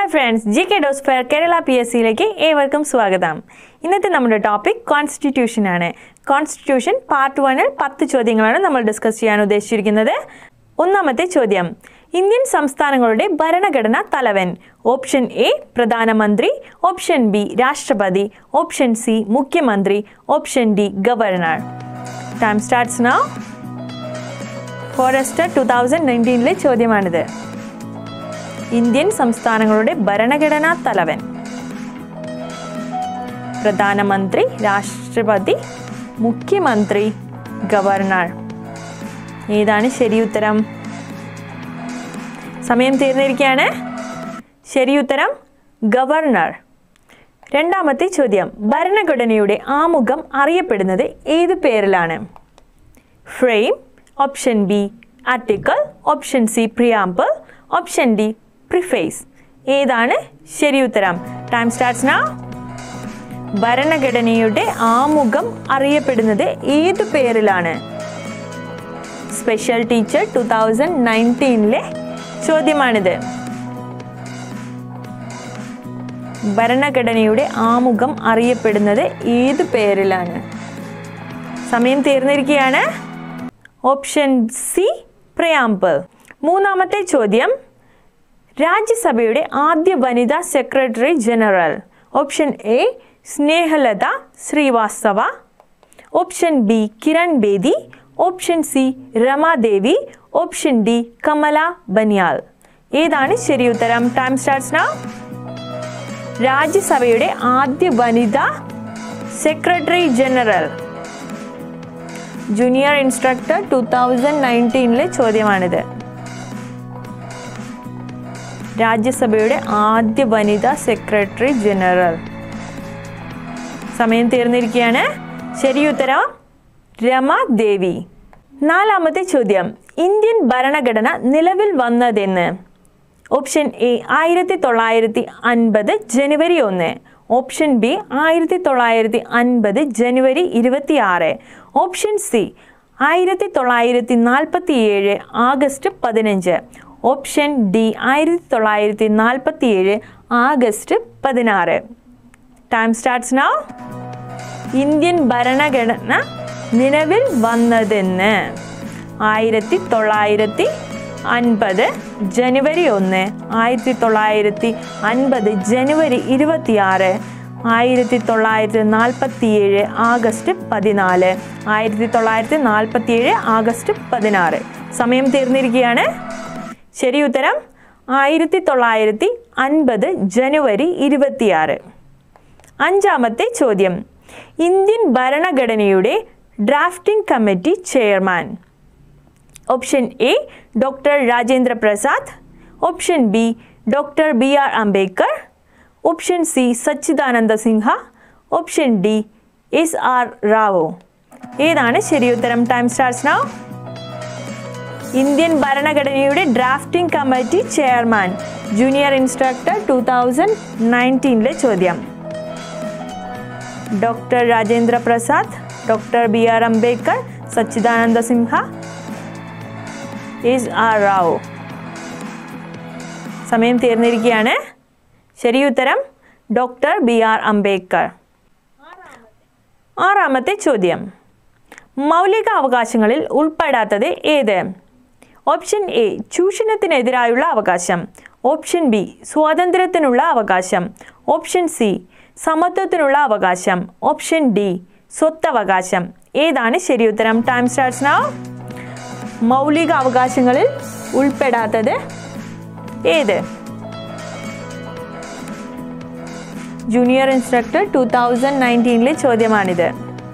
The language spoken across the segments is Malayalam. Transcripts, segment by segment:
hi friends G K dose for Kerala P S സിയിലേക്ക് ഏവർക്കും സ്വാഗതം ഇന്നത്തെ നമ്മുടെ ടോപ്പിക് കോൺസ്റ്റിറ്റ്യൂഷൻ ആണ് കോൺസ്റ്റിറ്റ്യൂഷൻ പാർട്ട് വണ്ണിൽ പത്ത് ചോദ്യങ്ങളാണ് നമ്മൾ ഡിസ്കസ് ചെയ്യാൻ ഉദ്ദേശിച്ചിരിക്കുന്നത് ഒന്നാമത്തെ ചോദ്യം ഇന്ത്യൻ സംസ്ഥാനങ്ങളുടെ ഭരണഘടനാ തലവൻ ഓപ്ഷൻ എ പ്രധാനമന്ത്രി ഓപ്ഷൻ ബി രാഷ്ട്രപതി ഓപ്ഷൻ സി മുഖ്യമന്ത്രി option D governor time starts now forester two thousand നയൻറ്റീനിലെ ചോദ്യമാണിത് ഇന്ത്യൻ സംസ്ഥാനങ്ങളുടെ ഭരണഘടനാ തലവൻ പ്രധാനമന്ത്രി രാഷ്ട്രപതി മുഖ്യമന്ത്രി ഗവർണർ ഏതാണ് ശരി ഉത്തരം സമയം തീർന്നിരിക്കുകയാണ് ശരി ഉത്തരം ഗവർണർ രണ്ടാമത്തെ ചോദ്യം ഭരണഘടനയുടെ ആമുഖം അറിയപ്പെടുന്നത് ഏത് പേരിലാണ് frame option B article option C preamble option D preface ഏതാണ് ശരി ഉത്തരം ടൈം സ്റ്റാർട്ട്സ് നാ ഭരണഘടനയുടെ ആമുഖം അറിയപ്പെടുന്നത് ഏത് പേരിലാണ് സ്പെഷ്യൽ ടീച്ചർ ടു തൗസൻഡ് നയൻറ്റീനിലെ ചോദ്യമാണിത് ഭരണഘടനയുടെ ആമുഖം അറിയപ്പെടുന്നത് ഏത് പേരിലാണ് സമയം തീർന്നിരിക്കുകയാണ് ഓപ്ഷൻ സി പ്രയാമ്പിൾ മൂന്നാമത്തെ ചോദ്യം രാജ്യസഭയുടെ ആദ്യ വനിതാ secretary general option A Snehalata Srivastava option B Kiran Bedi option C Ramadevi option D Kamala Baniyal ഏതാണ് ശരി ഉത്തരം ടൈം സ്റ്റാർട്ട്സ് നൗ രാജ്യസഭയുടെ ആദ്യ വനിതാ secretary general junior instructor two thousand നയൻറ്റീനിലെ ചോദ്യമാണിത് രാജ്യസഭയുടെ ആദ്യ വനിതാ സെക്രട്ടറി ജനറൽ സമയം തീർന്നിരിക്കുകയാണ് ശരിയുത്തരം രമാദേവി നാലാമത്തെ ചോദ്യം ഇന്ത്യൻ ഭരണഘടന നിലവിൽ വന്നതെന്ന് ഓപ്ഷൻ എ ആയിരത്തി തൊള്ളായിരത്തി അൻപത് ജനുവരി ഒന്ന് ഓപ്ഷൻ ബി ആയിരത്തി തൊള്ളായിരത്തി അൻപത് ജനുവരി ഇരുപത്തി ആറ് ഓപ്ഷൻ സി ആയിരത്തി തൊള്ളായിരത്തി നാൽപ്പത്തി ഏഴ് ആഗസ്റ്റ് പതിനഞ്ച് ഓപ്ഷൻ ഡി ആയിരത്തി തൊള്ളായിരത്തി നാൽപ്പത്തി ഏഴ് ആഗസ്റ്റ് പതിനാറ് ടൈം സ്റ്റാർട്ട്സ് നൗ ഇന്ത്യൻ ഭരണഘടന നിലവിൽ വന്നതെന്ന് ആയിരത്തി തൊള്ളായിരത്തി അൻപത് ജനുവരി ഒന്ന് ആയിരത്തി തൊള്ളായിരത്തി അൻപത് ജനുവരി ഇരുപത്തിയാറ് ആയിരത്തി തൊള്ളായിരത്തി നാൽപ്പത്തി ഏഴ് ആഗസ്റ്റ് പതിനാല് ആയിരത്തി തൊള്ളായിരത്തി നാൽപ്പത്തി ഏഴ് ആഗസ്റ്റ് പതിനാറ് സമയം തീർന്നിരിക്കുകയാണ് ശരി ഉത്തരം ആയിരത്തി തൊള്ളായിരത്തി അൻപത് ജനുവരി ഇരുപത്തിയാറ് അഞ്ചാമത്തെ ചോദ്യം ഇന്ത്യൻ ഭരണഘടനയുടെ drafting committee chairman option A doctor Rajendra Prasad option B doctor B R Ambedkar option C Sachchidananda Sinha option D S R Rao ഏതാണ് ശരിയുത്തരം ടൈം സ്റ്റാർട്ട്സ് നൗ ഇന്ത്യൻ ഭരണഘടനയുടെ drafting committee chairman junior instructor two thousand നയൻറ്റീനിലെ ചോദ്യം doctor Rajendra Prasad doctor B R Ambedkar Sachchidananda Sinha S R Rao സമയം തീർന്നിരിക്കുകയാണ് ശരിയുത്തരം ഡോക്ടർ ബി ആർ അംബേദ്കർ ആറാമത്തെ ചോദ്യം മൗലിക അവകാശങ്ങളിൽ ഉൾപ്പെടാത്തത് ഏത് ഓപ്ഷൻ എ ചൂഷണത്തിനെതിരായുള്ള അവകാശം ഓപ്ഷൻ ബി സ്വാതന്ത്ര്യത്തിനുള്ള അവകാശം ഓപ്ഷൻ സി സമത്വത്തിനുള്ള അവകാശം ഓപ്ഷൻ ഡി സ്വത്തവകാശം ഏതാണ് ശരിയുത്തരം ടൈം സ്റ്റാർട്ട്സ് നൗ മൗലിക അവകാശങ്ങളിൽ ഉൾപ്പെടാത്തത് ഏത് ജൂനിയർ ഇൻസ്ട്രക്ടർ ടു തൗസൻഡ് നയൻറ്റീനിലെ ചോദ്യമാണിത്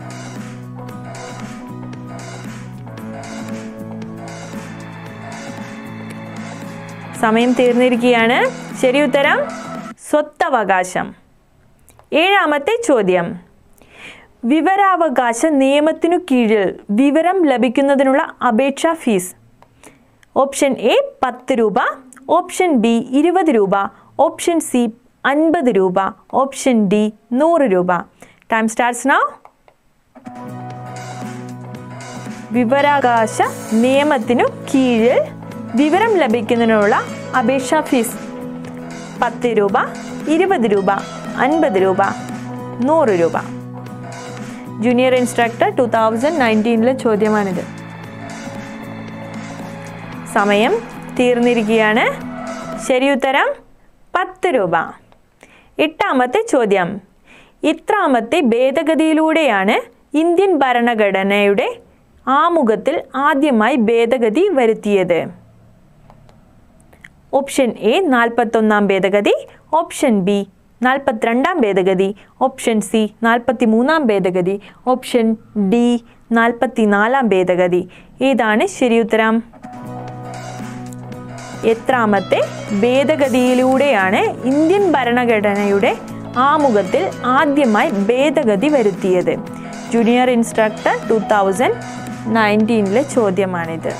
സമയം തീർന്നിരിക്കുകയാണ് ശരി ഉത്തരം സ്വത്തവകാശം ഏഴാമത്തെ ചോദ്യം വിവരാവകാശ നിയമത്തിനു കീഴിൽ വിവരം ലഭിക്കുന്നതിനുള്ള അപേക്ഷാ ഫീസ് ഓപ്ഷൻ എ പത്ത് രൂപ ഓപ്ഷൻ ബി ഇരുപത് രൂപ ഓപ്ഷൻ സി അൻപത് രൂപ ഓപ്ഷൻ ഡി നൂറ് രൂപ ടൈം സ്റ്റാർട്ട്സ് നൗ വിവരാവകാശ നിയമത്തിനു കീഴിൽ വിവരം ലഭിക്കുന്നതിനുള്ള അപേക്ഷാ ഫീസ് പത്ത് രൂപ ഇരുപത് രൂപ അൻപത് രൂപ നൂറ് രൂപ ജൂനിയർ ഇൻസ്ട്രക്ടർ ടു തൗസൻഡ് നയൻറ്റീനിലെ ചോദ്യമാണിത് സമയം തീർന്നിരിക്കുകയാണ് ശരി ഉത്തരം പത്ത് രൂപ എട്ടാമത്തെ ചോദ്യം ഇത്രാമത്തെ ഭേദഗതിയിലൂടെയാണ് ഇന്ത്യൻ ഭരണഘടനയുടെ ആമുഖത്തിൽ ആദ്യമായി ഭേദഗതി വരുത്തിയത് ഓപ്ഷൻ എ നാൽപ്പത്തൊന്നാം ഭേദഗതി ഓപ്ഷൻ ബി നാൽപ്പത്തിരണ്ടാം ഭേദഗതി ഓപ്ഷൻ സി നാൽപ്പത്തി മൂന്നാം ഭേദഗതി ഓപ്ഷൻ ഡി നാൽപ്പത്തിനാലാം ഭേദഗതി ഏതാണ് ശരിയുത്തരം എത്രാമത്തെ ഭേദഗതിയിലൂടെയാണ് ഇന്ത്യൻ ഭരണഘടനയുടെ ആമുഖത്തിൽ ആദ്യമായി ഭേദഗതി വരുത്തിയത് ജൂനിയർ ഇൻസ്ട്രക്ടർ ടു തൗസൻഡ് നയൻറ്റീനിലെ ചോദ്യമാണിത്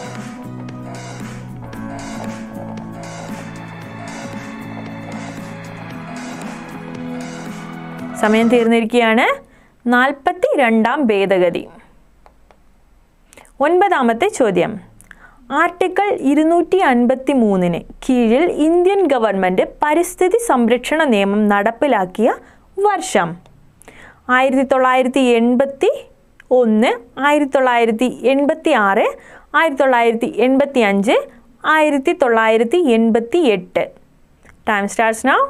സമയം തീർന്നിരിക്കുകയാണ് നാൽപ്പത്തി രണ്ടാം ഭേദഗതി ഒൻപതാമത്തെ ചോദ്യം ആർട്ടിക്കിൾ ഇരുന്നൂറ്റി അൻപത്തി മൂന്നിന് കീഴിൽ ഇന്ത്യൻ ഗവൺമെൻറ് പരിസ്ഥിതി സംരക്ഷണ നിയമം നടപ്പിലാക്കിയ വർഷം ആയിരത്തി തൊള്ളായിരത്തി എൺപത്തി ഒന്ന് ആയിരത്തി തൊള്ളായിരത്തി എൺപത്തി ആറ് ആയിരത്തി തൊള്ളായിരത്തി എൺപത്തി അഞ്ച് ആയിരത്തി തൊള്ളായിരത്തി എൺപത്തി എട്ട് ടൈം സ്റ്റാർട്ട്സ് നൗ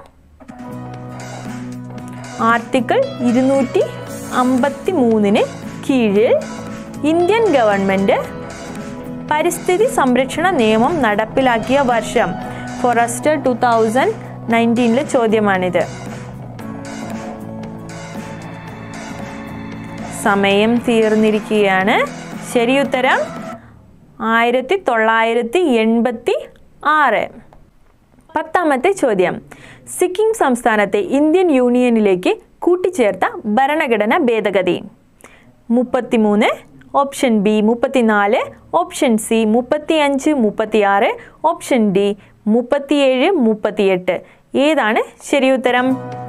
ആർട്ടിക്കിൾ ഇരുന്നൂറ്റി അമ്പത്തി മൂന്നിന് കീഴിൽ ഇന്ത്യൻ ഗവൺമെൻറ് പരിസ്ഥിതി സംരക്ഷണ നിയമം നടപ്പിലാക്കിയ വർഷം ഫോറസ്റ്റർ ടു തൗസൻഡ് നയൻറ്റീനിലെ ചോദ്യമാണിത് സമയം തീർന്നിരിക്കുകയാണ് ശരിയുത്തരം ആയിരത്തി തൊള്ളായിരത്തി എൺപത്തി ആറ് പത്താമത്തെ ചോദ്യം സിക്കിം സംസ്ഥാനത്തെ ഇന്ത്യൻ യൂണിയനിലേക്ക് കൂട്ടിച്ചേർത്ത ഭരണഘടന ഭേദഗതി മുപ്പത്തിമൂന്ന് ഓപ്ഷൻ ബി മുപ്പത്തിനാല് ഓപ്ഷൻ സി മുപ്പത്തിയഞ്ച് മുപ്പത്തിയാറ് ഓപ്ഷൻ ഡി മുപ്പത്തിയേഴ് മുപ്പത്തിയെട്ട് ഏതാണ് ശരിയുത്തരം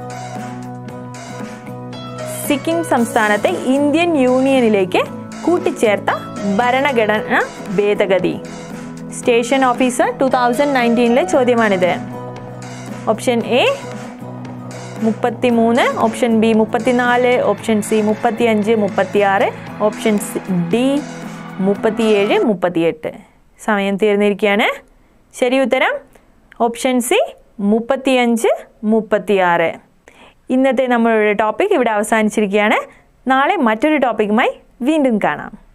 സിക്കിം സംസ്ഥാനത്തെ ഇന്ത്യൻ യൂണിയനിലേക്ക് കൂട്ടിച്ചേർത്ത ഭരണഘടന ഭേദഗതി സ്റ്റേഷൻ ഓഫീസർ ടു തൗസൻഡ് നയൻറ്റീനിലെ ചോദ്യമാണിത് ഓപ്ഷൻ എ മുപ്പത്തി മൂന്ന് ഓപ്ഷൻ ബി മുപ്പത്തിനാല് ഓപ്ഷൻ സി മുപ്പത്തിയഞ്ച് മുപ്പത്തിയാറ് ഓപ്ഷൻ ഡി മുപ്പത്തിയേഴ് മുപ്പത്തിയെട്ട് സമയം തീർന്നിരിക്കുകയാണ് ശരി ഉത്തരം ഓപ്ഷൻ സി മുപ്പത്തിയഞ്ച് മുപ്പത്തിയാറ് ഇന്നത്തെ നമ്മളുടെ ടോപ്പിക് ഇവിടെ അവസാനിച്ചിരിക്കുകയാണ് നാളെ മറ്റൊരു ടോപ്പിക്കുമായി വീണ്ടും കാണാം